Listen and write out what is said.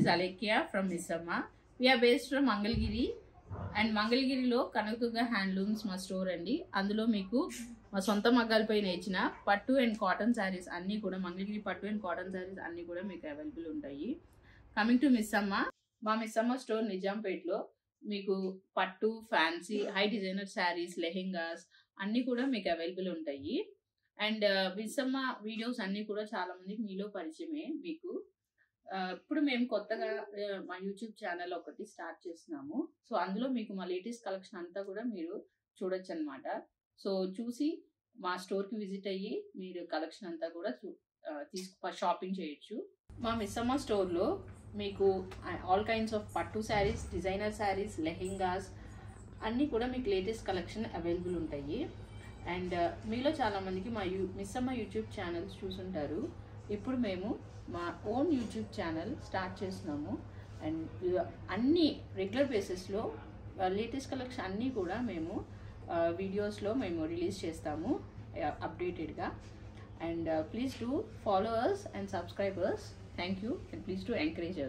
Alekya from Misama. We are based from Mangalgiri and మంగళగిరిలో Kanakadurga handlooms మా store అండి అందులో మీకు మా సొంత మగ్గాలపై నేర్చిన పట్టు అండ్ కాటన్ శారీస్ అన్నీ కూడా మంగళగిరి పట్టు అండ్ కాటన్ శారీస్ అన్నీ కూడా మీకు అవైలబుల్ ఉంటాయి కమింగ్ టు మిస్సమ్మ మా మిస్సమ్మ స్టోర్ నిజాంపేట్లో మీకు పట్టు fancy high designer sarees lehengas అన్నీ కూడా మీకు అవైలబుల్ ఉంటాయి అండ్ మిస్సమ్మ వీడియోస్ అన్నీ కూడా చాలా మందికి మీలో పరిచయమే మీకు ఆ, ఇప్పుడు మేము కొత్తగా ఆ, మా యూట్యూబ్ ఛానల్ ఒకటి స్టార్ట్ చేస్తున్నాము సో అందులో మీకు మా లేటెస్ట్ కలెక్షన్ అంతా కూడా మీరు చూడొచ్చు అనమాట సో చూసి మా స్టోర్కి విజిట్ అయ్యి మీరు కలెక్షన్ అంతా కూడా చూ ఆ, తీసుకు షాపింగ్ చేయొచ్చు మా మిస్సమ్మ స్టోర్లో మీకు ఆల్ కైండ్స్ ఆఫ్ పట్టు శారీస్ డిజైనర్ శారీస్ లెహెంగాస్ అన్నీ కూడా మీకు లేటెస్ట్ కలెక్షన్ అవైలబుల్ ఉంటాయి అండ్ మీలో చాలామందికి మా యూ మిస్సమ్మ యూట్యూబ్ ఛానల్స్ చూసుంటారు ఇప్పుడు మేము మా ఓన్ యూట్యూబ్ ఛానల్ స్టార్ట్ చేస్తున్నాము అండ్ అన్ని రెగ్యులర్ బేసిస్లో లేటెస్ట్ కలెక్షన్ అన్నీ కూడా మేము వీడియోస్లో మేము రిలీజ్ చేస్తాము అప్డేటెడ్గా and please do followers and subscribers thank you and please to encourage